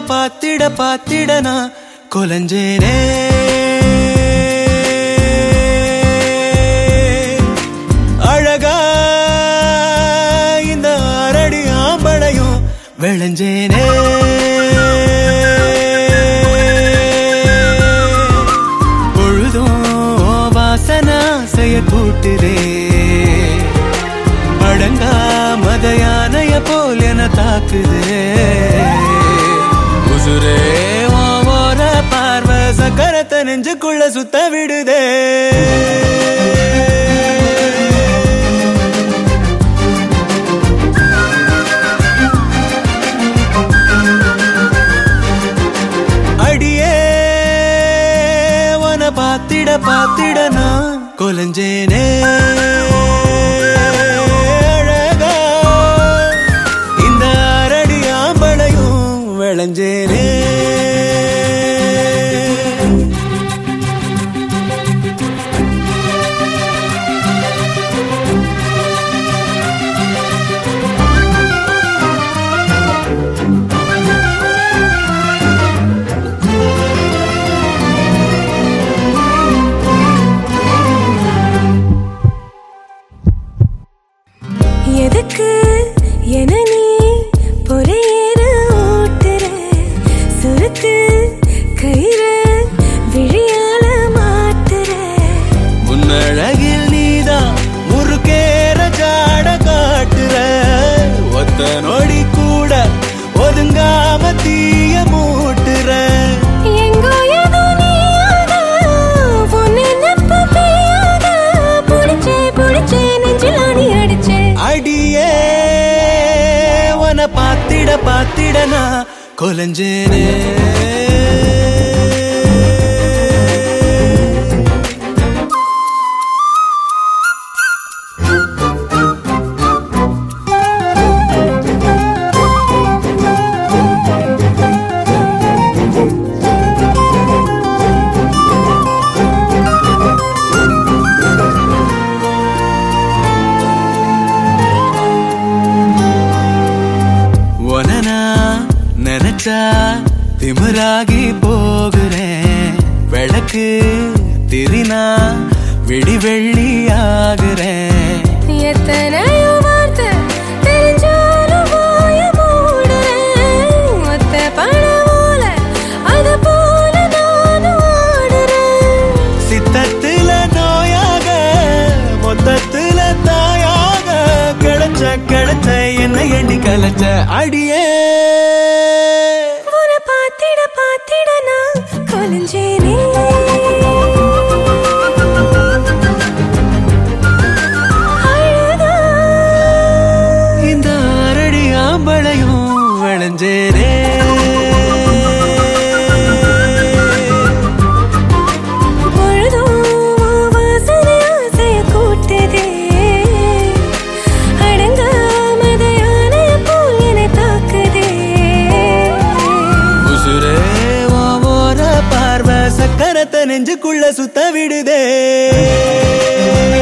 பாத்திட பாத்திட நான் கொலஞ்சேனே அழகா இந்த அரடி ஆம்பளையும் விளைஞ்சேனே பொழுதும் வாசனா செய்ய கூட்டுதே அடங்கா மத யானைய போல் என தாக்குதே உசுரே உன் ஓர பார்வை சக்கரத்தை நெஞ்சுக்குள்ள சுத்த விடுதே அடியே உன பாத்திட பாத்திட நான் கொலஞ்சேனே அழகா இந்த அரடி ஆம்பளையும் விளைஞ்சேனே எதுக்கு என நீ பொறையேற ஓட்டுற சுருக்கு கயிறு விழியால மாட்டுற உன்னழகில் நீதான் முறுக்கேற ஜாட காட்டுற ஒத்த நொடி கூட ஒதுங்காம தீய மூட்டுற எங்கோ ஏதோ நீயாத உன் நினைப்பு பெய்யாத புடிச்சே புடிச்சே நெஞ்சில் ஆணி அடிச்சே அடியே உன பாத்திட பாத்திட நான் கொலஞ்சேனே உனனா நினைச்சா திமிராகி போகிறேன் விளக்கு திரினா விடி வெள்ளி ஆகுறேன் எத்தனையோ வார்த்தை தெரிஞ்சாலும் வாய மூடுறேன் ஒத்த பணமோல அது போல நானும் ஆடுறேன் சித்தத்துல நோயாக மொத்தத்துல தாயாக கிடைச்ச கிடைச்ச என்ன எண்ணி கலைச்ச அடியே உன்னை பாத்திட பாத்திட நான் கொலைஞ்சேனே அழகா இந்த அரடி ஆம்பளையும் விளைஞ்சேனே பொழுதும் வாசனை ஆசைய கூட்டுதே அடங்காமத யானை போல் என்னை தாக்குதே உசுரே உன் ஓர பார்வை சக்கரத்தை நெஞ்சுக்குள்ள சுத்த விடுதே